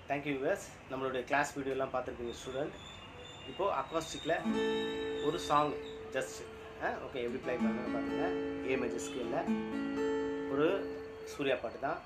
thank you US நம்மளுடைய class வீடியோலாம் பார்த்துருக்கீங்க ஸ்டூடெண்ட் இப்போது அக்வாஸ்டிக்கில் ஒரு சாங் ஜஸ்ட் ஓகே எப்படி ப்ளே பண்ணுறதுன்னு பாருங்க ஏ மேஜர் ஸ்கேலில் ஒரு சூர்யா பாட்டு தான்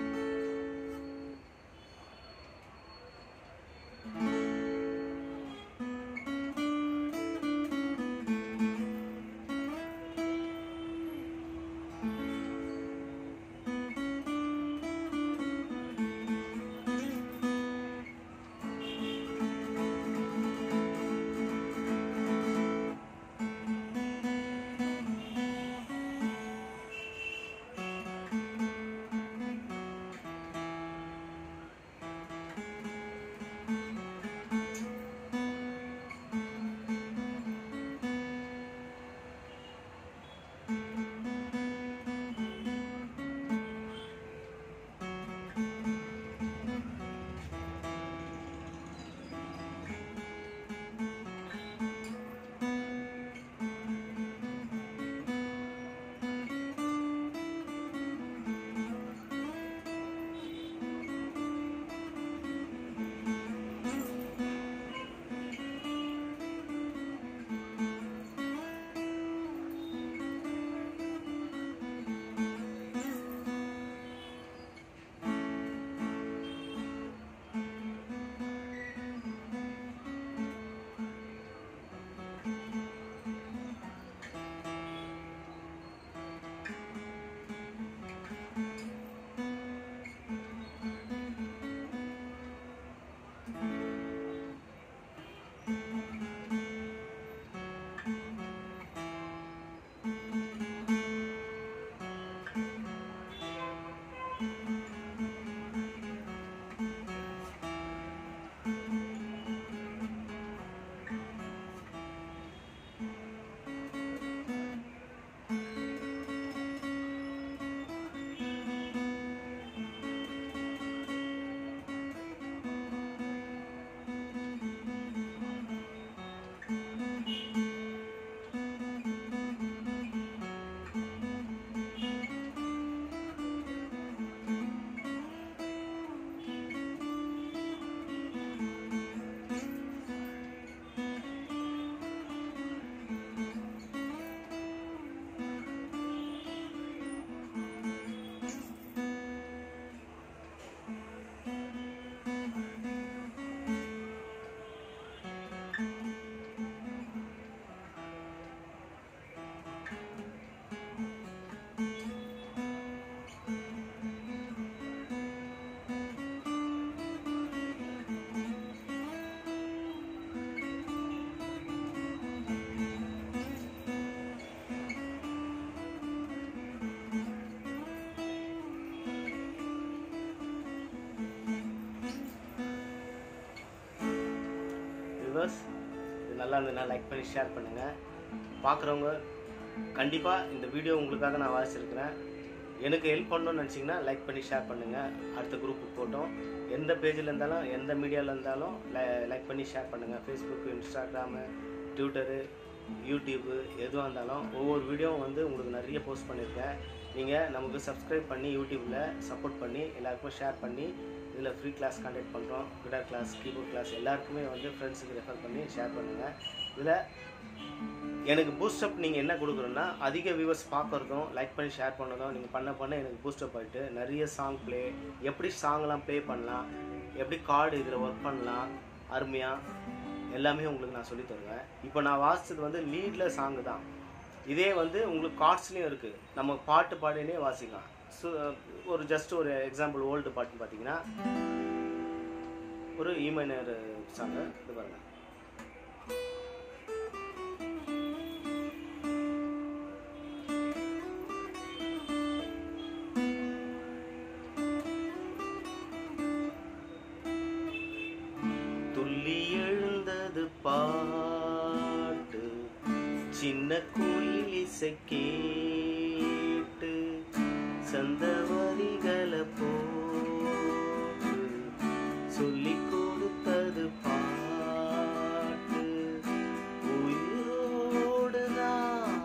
வியூவர்ஸ் இது நல்லா இருந்ததுன்னா லைக் பண்ணி ஷேர் பண்ணுங்கள் பார்க்குறவங்க கண்டிப்பாக இந்த வீடியோ உங்களுக்காக நான் வாசிச்சிருக்கிறேன் எனக்கு ஹெல்ப் பண்ணணும்னு நினச்சிங்கன்னா லைக் பண்ணி ஷேர் பண்ணுங்கள் அடுத்த குரூப்புக்கு போட்டோம் எந்த பேஜில் இருந்தாலும் எந்த மீடியாவில் இருந்தாலும் லைக் பண்ணி ஷேர் பண்ணுங்கள் ஃபேஸ்புக்கு இன்ஸ்டாகிராமு ட்விட்டரு யூடியூப்பு எதுவாக இருந்தாலும் ஒவ்வொரு வீடியோவும் வந்து உங்களுக்கு நிறைய போஸ்ட் பண்ணியிருக்கேன் நீங்கள் நமக்கு சப்ஸ்கிரைப் பண்ணி யூடியூப்பில் சப்போர்ட் பண்ணி எல்லாருக்கும் ஷேர் பண்ணி இதில் ஃப்ரீ கிளாஸ் கண்டக்ட் பண்ணுறோம் கிட்டார் கிளாஸ் கீபோர்ட் கிளாஸ் எல்லாருக்குமே வந்து ஃப்ரெண்ட்ஸுக்கு ரெஃபர் பண்ணி ஷேர் பண்ணுங்கள் இதில் எனக்கு பூஸ்டப் நீங்கள் என்ன கொடுக்குறோன்னா அதிக வியூவர்ஸ் பார்க்குறதும் லைக் பண்ணி ஷேர் பண்ணதும் நீங்கள் பண்ண பண்ண எனக்கு பூஸ்டப் ஆகிட்டு நிறைய சாங் ப்ளே எப்படி சாங்லாம் ப்ளே பண்ணலாம் எப்படி கார்டு இதில் ஒர்க் பண்ணலாம் அருமையாக எல்லாமே உங்களுக்கு நான் சொல்லி தருவேன் இப்போ நான் வாசித்தது வந்து லீடில் சாங்கு தான் இதே வந்து உங்களுக்கு கார்ட்ஸ்லேயும் இருக்குது நம்ம பாட்டு பாடினே வாசிக்கலாம் ஸோ ஒரு ஜஸ்ட் ஒரு எக்ஸாம்பிள் ஓல்டு பாட்டுன்னு பார்த்தீங்கன்னா ஒரு ஈமைனர் சாங்கு இது பாருங்கள் துள்ளி எழுந்தது பாட்டு சின்ன கோயில் இசை கேட்டு சந்தவரிகளை போட்டு சொல்லி கொடுத்தது பாட்டு உயிரோடு நான்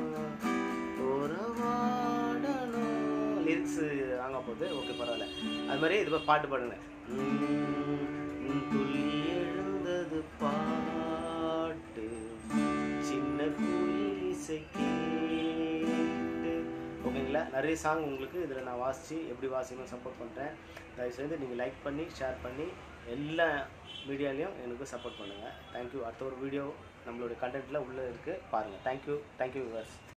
உறவாடணும் லிரிக்ஸ் வாங்க போகுது ஓகே பரவாயில்ல அது அது மாதிரி இது மாதிரி பாட்டு பாடுங்க உம், உம் துள்ளி எழுந்தது பாட்டு சின்ன குயில் இசை கேட்டு ஓகேங்களா நிறைய சாங் உங்களுக்கு இதில் நான் வாசித்து எப்படி வாசிக்கணும் சப்போர்ட் பண்ணுறேன் தயவுசெய்து நீங்கள் லைக் பண்ணி ஷேர் பண்ணி எல்லா மீடியாலையும் எனக்கு சப்போர்ட் பண்ணுங்கள் தேங்க்யூ அடுத்த ஒரு வீடியோ நம்மளுடைய கண்டென்ட்டில் உள்ளே இருக்குது பாருங்கள் தேங்க்யூ தேங்க்யூ விவர்ஸ்